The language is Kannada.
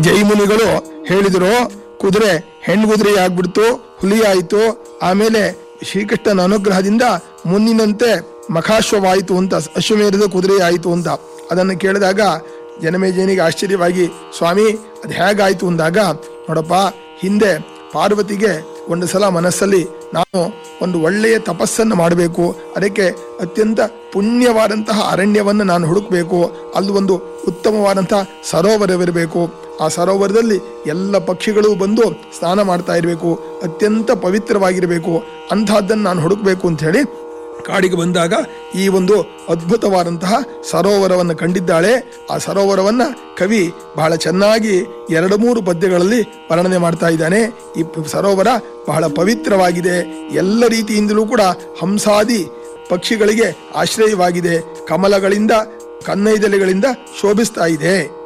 ಜೈಮುನಿಗಳು ಹೇಳಿದ್ರು ಕುದುರೆ ಹೆಣ್ಗುದುರೆ ಆಗ್ಬಿಡ್ತು ಹುಲಿ ಆಯ್ತು ಆಮೇಲೆ ಶ್ರೀಕೃಷ್ಣನ ಅನುಗ್ರಹದಿಂದ ಮುನ್ನಿನಂತೆ ಮಖಾಶ್ವವಾಯಿತು ಅಂತ ಅಶ್ವಮೇಧದ ಕುದುರೆ ಆಯಿತು ಅಂತ ಅದನ್ನು ಕೇಳಿದಾಗ ಜನಮೇಜನಿಗೆ ಆಶ್ಚರ್ಯವಾಗಿ ಸ್ವಾಮಿ ಅದು ಹೇಗಾಯ್ತು ಅಂದಾಗ ನೋಡಪ್ಪ ಹಿಂದೆ ಪಾರ್ವತಿಗೆ ಒಂದು ಸಲ ಮನಸ್ಸಲ್ಲಿ ನಾನು ಒಂದು ಒಳ್ಳೆಯ ತಪಸ್ಸನ್ನು ಮಾಡಬೇಕು ಅದಕ್ಕೆ ಅತ್ಯಂತ ಪುಣ್ಯವಾದಂತಹ ಅರಣ್ಯವನ್ನು ನಾನು ಹುಡುಕಬೇಕು ಅಲ್ಲಿ ಒಂದು ಉತ್ತಮವಾದಂತಹ ಸರೋವರವಿರಬೇಕು ಆ ಸರೋವರದಲ್ಲಿ ಎಲ್ಲ ಪಕ್ಷಿಗಳು ಬಂದು ಸ್ನಾನ ಮಾಡ್ತಾ ಇರಬೇಕು ಅತ್ಯಂತ ಪವಿತ್ರವಾಗಿರಬೇಕು ಅಂತಹದ್ದನ್ನು ನಾನು ಹುಡುಕಬೇಕು ಅಂತ ಹೇಳಿ ಕಾಡಿಗೆ ಬಂದಾಗ ಈ ಒಂದು ಅದ್ಭುತವಾದಂತಹ ಸರೋವರವನ್ನು ಕಂಡಿದ್ದಾಳೆ ಆ ಸರೋವರವನ್ನ ಕವಿ ಬಹಳ ಚೆನ್ನಾಗಿ ಎರಡು ಮೂರು ಪದ್ಯಗಳಲ್ಲಿ ವರ್ಣನೆ ಮಾಡ್ತಾ ಇದ್ದಾನೆ ಈ ಪ- ಸರೋವರ ಬಹಳ ಪವಿತ್ರವಾಗಿದೆ ಎಲ್ಲ ರೀತಿಯಿಂದಲೂ ಕೂಡ ಹಂಸಾದಿ ಪಕ್ಷಿಗಳಿಗೆ ಆಶ್ರಯವಾಗಿದೆ ಕಮಲಗಳಿಂದ ಕನ್ನೈದಲೆಗಳಿಂದ ಶೋಭಿಸ್ತಾ ಇದೆ